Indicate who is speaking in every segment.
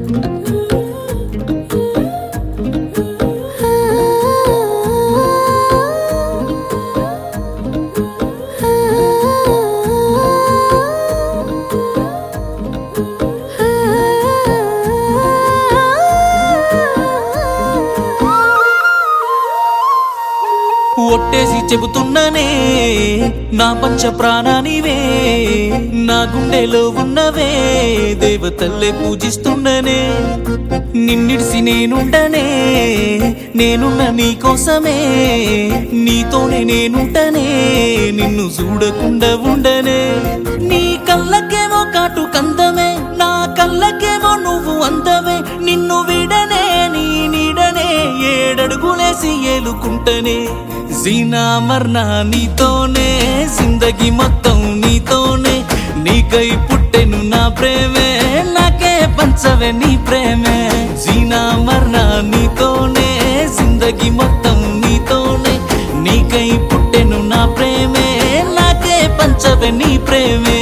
Speaker 1: ఒట్టేసి చెబుతున్ననే నా పంచ ప్రాణానివే నా గుండెలో ఉన్నవే దేవతల్లే పూజిస్తున్ననే నిన్నిడిసి నేనుండనే నేనున్న నీ కోసమే నీతోనే నేనుంటనే నిన్ను చూడకుండా ఉండనే నీ కళ్ళకేమో కాటు కందమే నా కళ్ళకేమో నువ్వు అందమే నిన్ను విడనే నీ నీడనే ఏడడుగులేసి ఏలుకుంటనే జీనా మర్నా నీతోనే జిందగి మొత్తం నీతోనే నీకై పుట్టెను నా ప్రేమే నాకే పంచవే నీ ప్రేమే జీనా మర్నా నీతోనే జిందగి మొత్తం నీతోనే నీకై పుట్టెను నా ప్రేమే నాకే పంచవే నీ ప్రేమే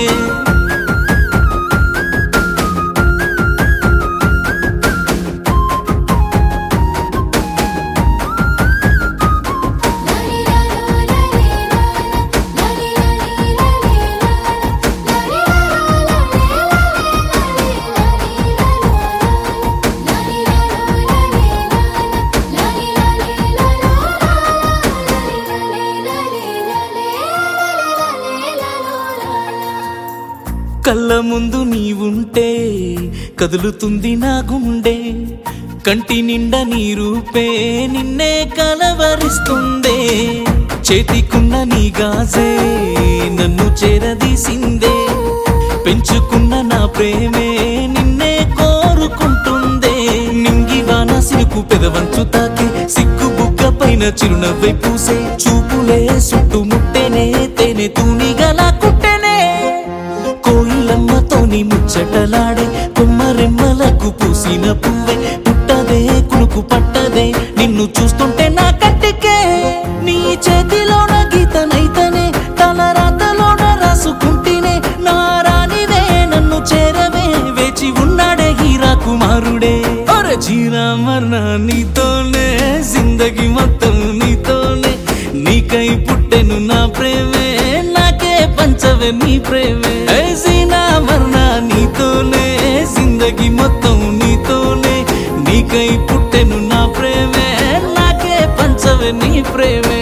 Speaker 1: కళ్ళ ముందు నీవుంటే కదులుతుంది నా గుండె కంటి నిండా నీ రూపే నిన్నే కలవరిస్తుందే చేతికున్న నీ గాజే నన్ను చేరదీసిందే పెంచుకున్న నా ప్రేమే నిన్నే కోరుకుంటుందే నింగివాన సినుకు పెదవంచు తాకే సిగ్గు బుగ్గ పైన చిరునవ్వై పూసే చూపులే చుట్టుముట్టెనే తేనె తూనిగలా కుట్టెనే కోయిలమ్మతోని ముచ్చటలాడే కొమ్మరెమ్మలకు పూసిన పువ్వే పుట్టదే కునుకు పట్టదే నిన్ను చూస్తుంటే నా కట్టికే నీ చేతిలోన గీతనైతనే తలరాతలోన రాసుకుంటేనే నా రానివే నన్ను చేరవే వేచి ఉన్నాడే హీరా కుమారుడే ఒరే జీనా మరణ నీతోనే జిందగి మొత్తం నీతోనే నీకై పుట్టెను నా ప్రేమే నాకే పంచవే నీ ప్రేమే ఏ జీనా మరణ నీతోనే జిందగి మొత్తం నీతోనే నీకై పుట్టెను నా ప్రేమే నాకే పంచవే నీ ప్రేమే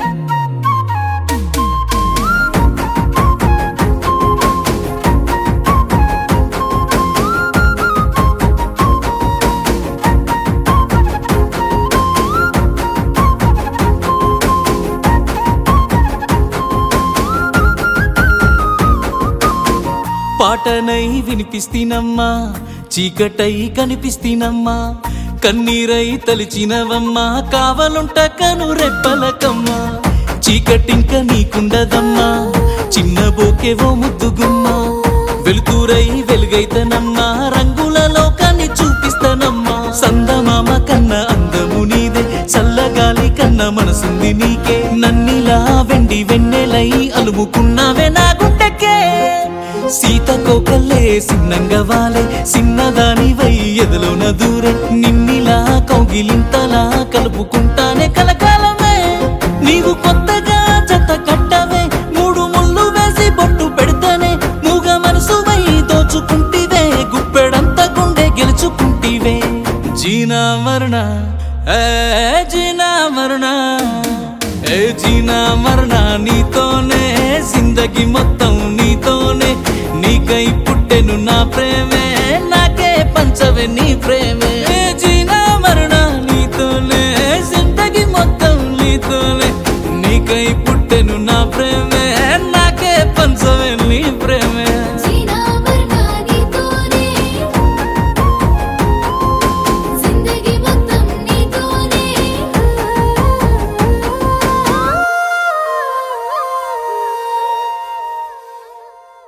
Speaker 1: పాటనై వినిపిస్తీనమ్మా చీకటై కనిపిస్తీనమ్మా కన్నీరై తలిచినవమ్మా కావలుంట కను రెప్పలకమ్మా చీకటింక నీకుండదమ్మా చిన్న బోకెవో ముద్దుగుమ్మా వెలుతురై వెలుగైతనమ్మా రంగుల లోకాన్ని చూపిస్తానమ్మా సందమామ కన్న అందము నీదే చల్లగాలి కన్న మనసుంది నీకే నన్నిలా వెండి వెన్నెలై అలుముకున్నావే నా గుండెకే సీతకోకల్లే సిన్నంగా వాలే సిన్నదానివై ఎదలోన దూరే నిన్నిలా కౌగిలింతలా కలుపుకుంటానే కలకాలమే నీవు కొత్తగా జత కట్టవే మూడు ముళ్ళు వేసి బొట్టు పెడతానే మూగ మనసువై దోచుకుంటివే గుప్పెడంత గుండె గెలుచుకుంటివే జీనా మరణ ఏ జీనా మరణ ఏ జీనా మరణ నీతోనే జిందగి మొత్తం నీతోనే నీకై పుట్టెను నా ప్రేమే నాకే పంచవే నీ ప్రేమే ఏ జీనా మరణ నీతోనే జిందగి మొత్తం నీతోనే నీకై పుట్టెను నా ప్రేమే